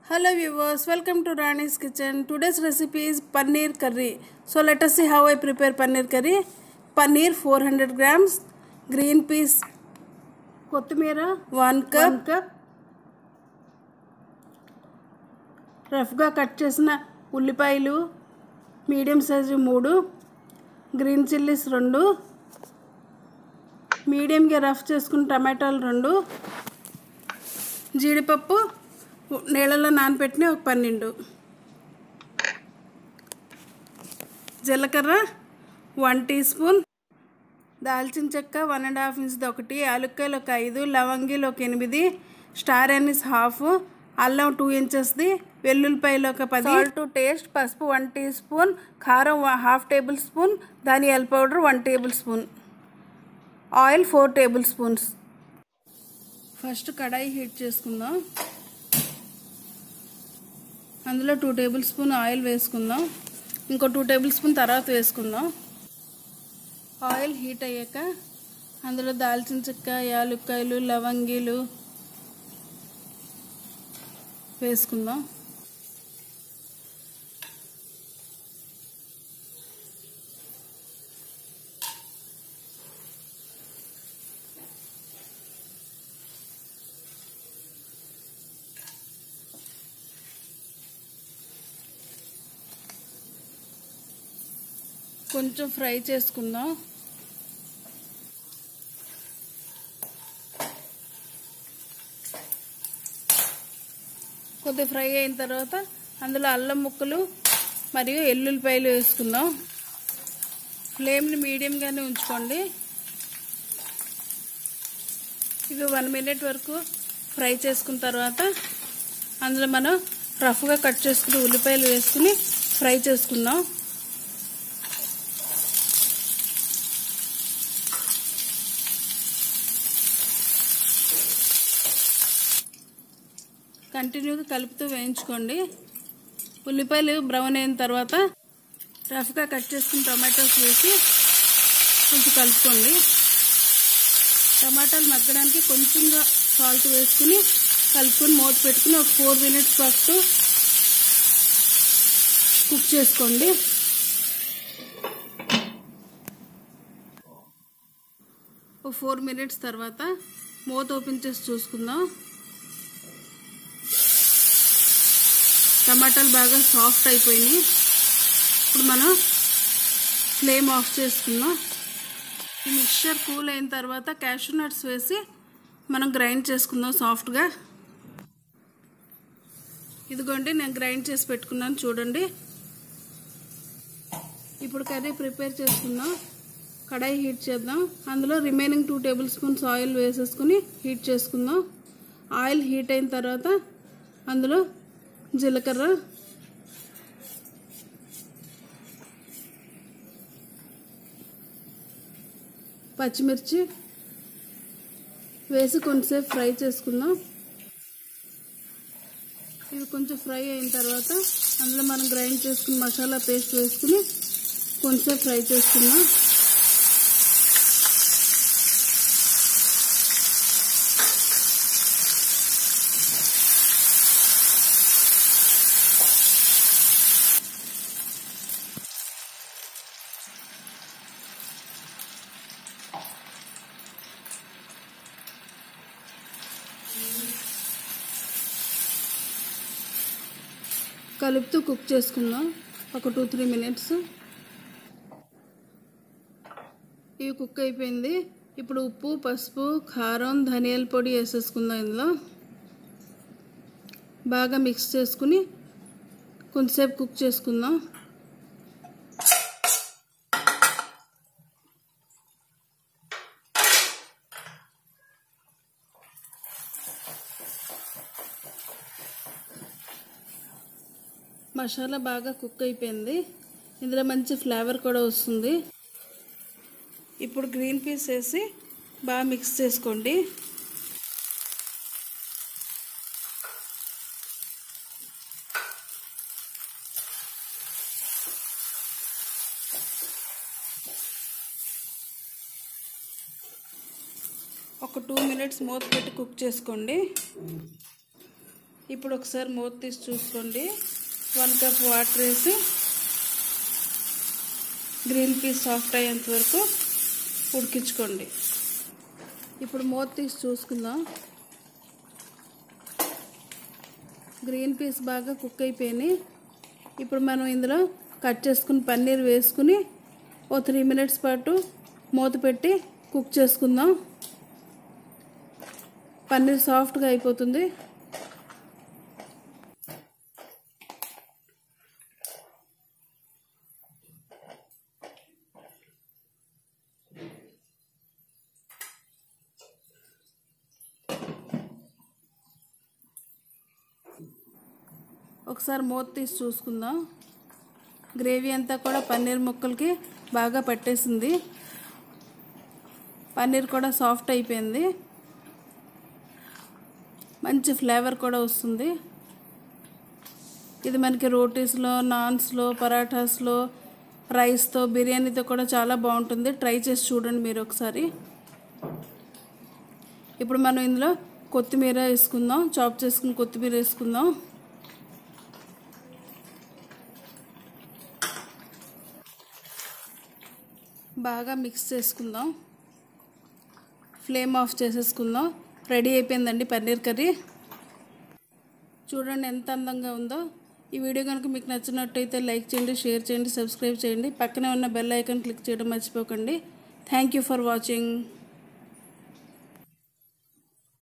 Hello viewers, welcome to Rani's kitchen. Today's recipe is paneer curry. So let us see how I prepare paneer curry. Paneer 400 grams, green peas కొత్తిమీర one cup cup రఫ్గా cut చేసిన ఉల్లిపాయలు medium size మూడు green chillies రెండు మీడియంగా rough చేసుకున్న టమాటాలు రెండు జీడిపప్పు నీళ్ళలో నానబెట్టిన ఒక పన్నెండు జీలకర్ర వన్ టీ స్పూన్ దాల్చిన చెక్క వన్ అండ్ హాఫ్ ఇంచ్ది ఒకటి యాలక్కాయలు ఒక ఐదు లవంగిలు ఒక ఎనిమిది స్టార్ ఎనిస్ హాఫ్ అల్లం టూ ఇంచెస్ది వెల్లుల్లిపాయలు ఒక పది సాల్ట్ టేస్ట్ పసుపు వన్ టీ స్పూన్ కారం హాఫ్ టేబుల్ స్పూన్ ధనియాల powder one tablespoon oil four tablespoons first కడాయి హీట్ చేసుకుందాం అందులో టూ టేబుల్ స్పూన్ ఆయిల్ వేసుకుందాం ఇంకో టూ టేబుల్ స్పూన్ తర్వాత వేసుకుందాం ఆయిల్ హీట్ అయ్యాక అందులో దాల్చిన చెక్క యాలుక్కాయలు లవంగీలు వేసుకుందాం కొంచెం ఫ్రై చేసుకుందాం కొద్దిగా ఫ్రై అయిన తర్వాత అందులో అల్లం ముక్కలు మరియు ఎల్లుల్లిపాయలు వేసుకుందాం ఫ్లేమ్ని మీడియంగానే ఉంచుకోండి ఇవి వన్ మినిట్ వరకు ఫ్రై చేసుకున్న తర్వాత అందులో మనం రఫ్గా కట్ చేసుకుని ఉల్లిపాయలు వేసుకుని ఫ్రై చేసుకుందాం కంటిన్యూగా కలుపుతూ వేయించుకోండి ఉల్లిపాయలు బ్రౌన్ అయిన తర్వాత రఫ్గా కట్ చేసుకుని టొమాటోస్ వేసి కొంచెం కలుపుకోండి టమాటాలు మగ్గడానికి కొంచెంగా సాల్ట్ వేసుకుని కలుపుకొని మూత పెట్టుకుని ఒక ఫోర్ మినిట్స్ పాటు కుక్ చేసుకోండి ఒక ఫోర్ మినిట్స్ తర్వాత మూత ఓపెన్ చేసి చూసుకుందాం టమాటాలు బాగా సాఫ్ట్ అయిపోయినాయి ఇప్పుడు మనం ఫ్లేమ్ ఆఫ్ చేసుకుందాం ఈ మిక్చర్ కూల్ అయిన తర్వాత క్యాషూ నట్స్ వేసి మనం గ్రైండ్ చేసుకుందాం సాఫ్ట్గా ఇదిగోండి నేను గ్రైండ్ చేసి పెట్టుకున్నాను చూడండి ఇప్పుడు కర్రీ ప్రిపేర్ చేసుకుందాం కడాయి హీట్ చేద్దాం అందులో remaining two tablespoons oil వేసేసుకుని హీట్ చేసుకుందాం ఆయిల్ హీట్ అయిన తర్వాత అందులో జీలకర్ర పచ్చిమిర్చి వేసి కొంచెంసేపు ఫ్రై చేసుకుందాం ఇవి కొంచెం ఫ్రై అయిన తర్వాత అందులో మనం గ్రైండ్ చేసుకుని మసాలా పేస్ట్ వేసుకుని కొంచెంసేపు ఫ్రై చేసుకుందాం కలుపుతూ కుక్ చేసుకుందాం ఒక టూ త్రీ మినిట్స్ ఇవి కుక్ అయిపోయింది ఇప్పుడు ఉప్పు పసుపు కారం ధనియాల పొడి వేసేసుకుందాం ఇందులో బాగా మిక్స్ చేసుకుని కొంచెంసేపు కుక్ చేసుకుందాం మసాలా బాగా కుక్ అయిపోయింది ఇందులో మంచి ఫ్లేవర్ కూడా వస్తుంది ఇప్పుడు గ్రీన్ పీస్ వేసి బాగా మిక్స్ చేసుకోండి ఒక టూ మినిట్స్ మూత పెట్టి కుక్ చేసుకోండి ఇప్పుడు ఒకసారి మూత తీసి చూసుకోండి వన్ కప్ వాటర్ వేసి గ్రీన్ పీస్ సాఫ్ట్ అయ్యేంత వరకు ఉడికించుకోండి ఇప్పుడు మూత తీసి చూసుకుందాం గ్రీన్ పీస్ బాగా కుక్ అయిపోయినాయి ఇప్పుడు మనం ఇందులో కట్ చేసుకుని పన్నీర్ వేసుకుని ఓ త్రీ మినిట్స్ పాటు మూత పెట్టి కుక్ చేసుకుందాం పన్నీర్ సాఫ్ట్గా అయిపోతుంది ఒకసారి మూత తీసి చూసుకుందాం గ్రేవీ అంతా కూడా పన్నీర్ ముక్కలకి బాగా పట్టేసింది పన్నీర్ కూడా సాఫ్ట్ అయిపోయింది మంచి ఫ్లేవర్ కూడా వస్తుంది ఇది మనకి రోటీస్లో నాన్స్లో పరాఠాస్లో రైస్తో బిర్యానీతో కూడా చాలా బాగుంటుంది ట్రై చేసి చూడండి మీరు ఒకసారి ఇప్పుడు మనం ఇందులో కొత్తిమీర వేసుకుందాం చాప్ చేసుకుని కొత్తిమీర వేసుకుందాం బాగా మిక్స్ చేసుకుందాం ఫ్లేమ్ ఆఫ్ చేసేసుకుందాం రెడీ అయిపోయిందండి పన్నీర్ కర్రీ చూడండి ఎంత అందంగా ఉందో ఈ వీడియో కనుక మీకు నచ్చినట్టయితే లైక్ చేయండి షేర్ చేయండి సబ్స్క్రైబ్ చేయండి పక్కనే ఉన్న బెల్ ఐకాన్ క్లిక్ చేయడం మర్చిపోకండి థ్యాంక్ యూ ఫర్ వాచింగ్